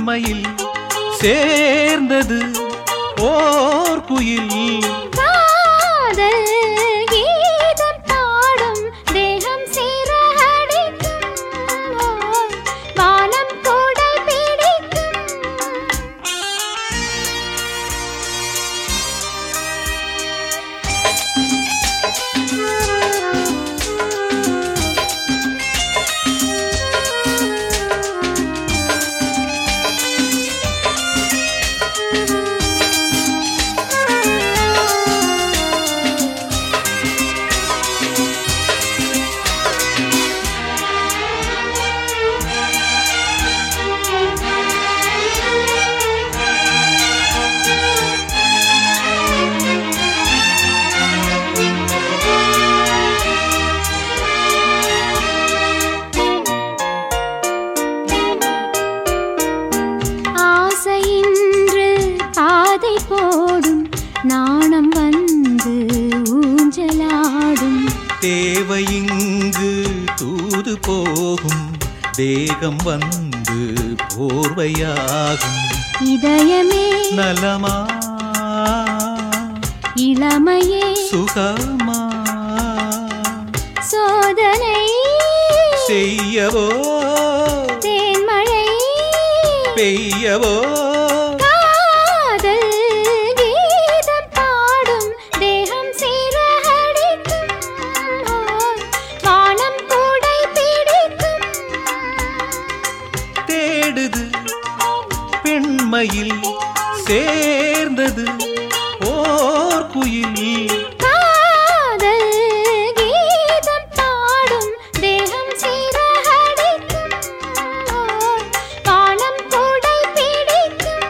பெண்மையில் சேர்ந்தது ஓர் குயில் காதல் கீதம் பாடும் தேகம் சிறகடிக்கும் ஓர் வானம் கூட பிடிக்கும் ஆசையின்று பாதை போடும் நாணம் வந்து ஊஞ்சலாடும் தேவையிங்கு தூது போகும் தேகம் வந்து போர்வையாகும் இதயமே நலமா இளமையே சுகமா சோதனை செய்யவோ தேன்மழை பெய்யவோ காதல் கீதம் பாடும் தேகம் சீரடிக்கும் ஓர் வானம் கூடை பிடிக்கும் தேடுது பெண்மையில் சேர்ந்தது ஓர் குயில் காதல் கீதம் பாடும் தேகம் சீரடிக்கும் ஓர் வானம் கூடை பிடிக்கும்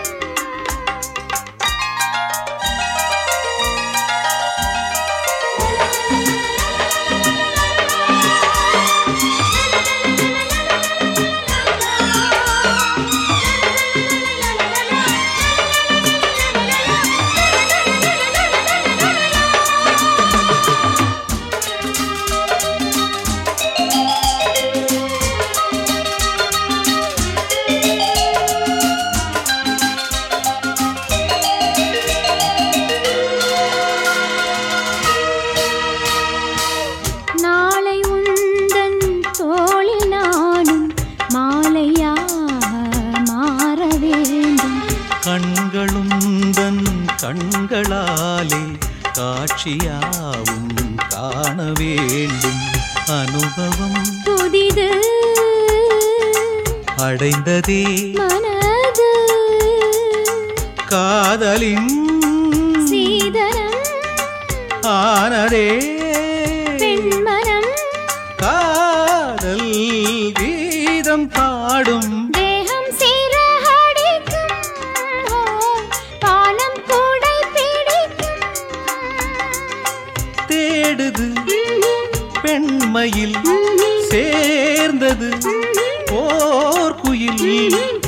நாளை உந்தன் தோளில் நானும் மாலையாக மாற வேண்டும் கண்களுந்தன் கண்களாலே காட்சியாவும் காண வேண்டும் அனுபவம் புதிது அடைந்ததே மனது காதலின் சீதனம் ஆனதே பெண்மனம் காதல் கீதம் பாடும் தேகம் சீரடிக்கும் ஓர் பாலம் கூடை பிடிக்கும் தேடுது பெண்மையில் சேர்ந்தது ஓர் குயில்